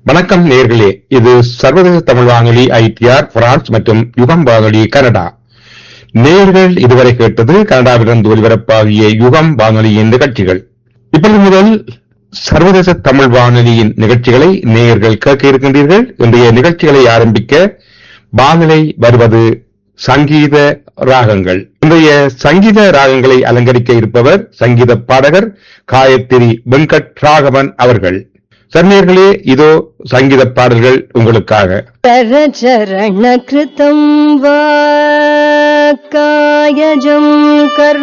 வணக்கம் நேர்களே இது சர்வதேச தமிழ் வானொலி ஐடிஆர் பிரான்ஸ் மற்றும் யுகம் வானொலி கனடா நேர்கள் இதுவரை கேட்டது கனடாவிலிருந்து ஒலிபரப்பாகிய யுகம் வானொலியின் நிகழ்ச்சிகள் இப்பொழுது முதல் சர்வதேச தமிழ் வானொலியின் நிகழ்ச்சிகளை நேயர்கள் கேட்க இருக்கின்றீர்கள் இன்றைய நிகழ்ச்சிகளை ஆரம்பிக்க வானிலை வருவது சங்கீத ராகங்கள் இன்றைய சங்கீத ராகங்களை அலங்கரிக்க இருப்பவர் சங்கீத பாடகர் காயத்ரி வெங்கட் ராகவன் அவர்கள் சர்ணியர்களே இதோ சங்கீத பாடல்கள் உங்களுக்காக करचरणकृतं वा कायजं कर्म